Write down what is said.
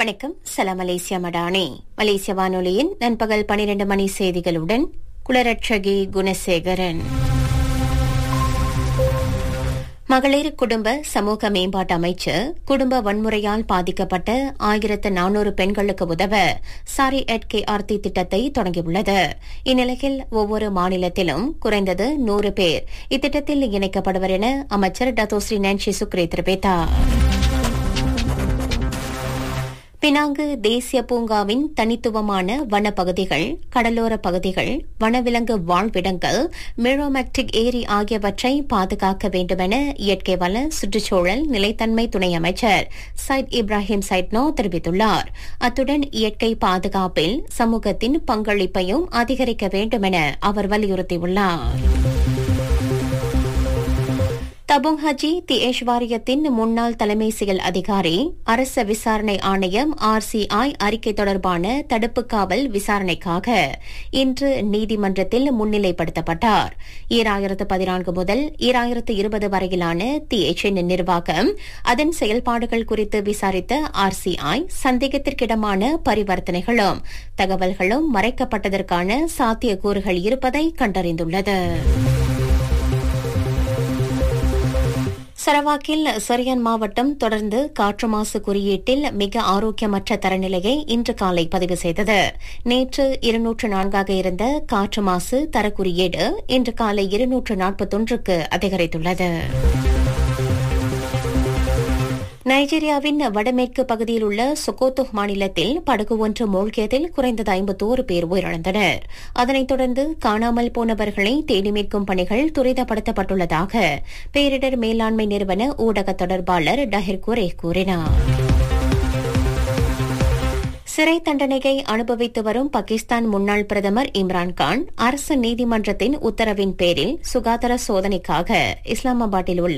வணக்கம் சலாம் மலேசியா மடானி மலேசிய வானொலியின் நண்பகல் பனிரெண்டு மணி செய்திகளுடன் குலரட்சகி குணசேகரன் மகளிர் குடும்ப சமூக மேம்பாட்டு அமைச்சு குடும்ப வன்முறையால் பாதிக்கப்பட்ட ஆயிரத்து நானூறு பெண்களுக்கு உதவ சாரி எட் கே ஆர்த்தி திட்டத்தை தொடங்கியுள்ளது இந்நிலையில் ஒவ்வொரு மாநிலத்திலும் குறைந்தது நூறு பேர் இத்திட்டத்தில் இணைக்கப்படுவர் என அமைச்சர் டத்தோஸ்ரீ நான்சி சுக்ரே தெரிவித்தார் பினாங்கு தேசிய பூங்காவின் தனித்துவமான வனப்பகுதிகள் கடலோர பகுதிகள் வனவிலங்கு வாழ்விடங்கள் மிரோமேக்டிக் ஏரி ஆகியவற்றை பாதுகாக்க வேண்டுமென இயற்கை வள சுற்றுச்சூழல் நிலைத்தன்மை துணை அமைச்சர் சைட் இப்ராஹிம் சைட்னோ தெரிவித்துள்ளார் அத்துடன் இயற்கை பாதுகாப்பில் சமூகத்தின் பங்களிப்பையும் அதிகரிக்க வேண்டுமென அவர் வலியுறுத்தியுள்ளார் தபுங் ஹஜி தியேஷ் வாரியத்தின் முன்னாள் தலைமை செயல் அதிகாரி அரச விசாரணை ஆணையம் ஆர்சிஐ அறிக்கை தொடர்பான தடுப்பு காவல் விசாரணைக்காக இன்று நீதிமன்றத்தில் முன்னிலைப்படுத்தப்பட்டார் ஈராயிரத்து பதினான்கு முதல் ஈராயிரத்து இருபது வரையிலான தியேச்சின் நிர்வாகம் அதன் செயல்பாடுகள் குறித்து விசாரித்த ஆர்சிஐ சந்தேகத்திற்கிடமான பரிவர்த்தனைகளும் தகவல்களும் மறைக்கப்பட்டதற்கான சாத்தியக்கூறுகள் இருப்பதை கண்டறிந்துள்ளது சரவாக்கில் சரியன் மாவட்டம் தொடர்ந்து காற்று மாசு குறியீட்டில் மிக ஆரோக்கியமற்ற தரநிலையை இன்று காலை பதிவு செய்தது நேற்று இருநூற்று நான்காக இருந்த காற்று மாசு தரக்குறியீடு இன்று காலை இருநூற்று நாற்பத்தொன்றுக்கு அதிகரித்துள்ளது நைஜீரியாவின் வடமேற்கு பகுதியில் உள்ள சொகோத்தோ மாநிலத்தில் படகு ஒன்று மூழ்கியதில் குறைந்தது ஐம்பத்தோரு பேர் உயிரிழந்தனர் அதனைத் தொடர்ந்து காணாமல் போனவர்களை தேடி மீட்கும் பணிகள் துரிதப்படுத்தப்பட்டுள்ளதாக பேரிடர் மேலாண்மை நிறுவன ஊடக தொடர்பாளர் டஹிர் குரே கூறினார் சிறை தண்டனையை அனுபவித்து வரும் பாகிஸ்தான் முன்னாள் பிரதமர் இம்ரான்கான் அரசு நீதிமன்றத்தின் உத்தரவின் பேரில் சுகாதார சோதனைக்காக இஸ்லாமாபாத்தில் உள்ள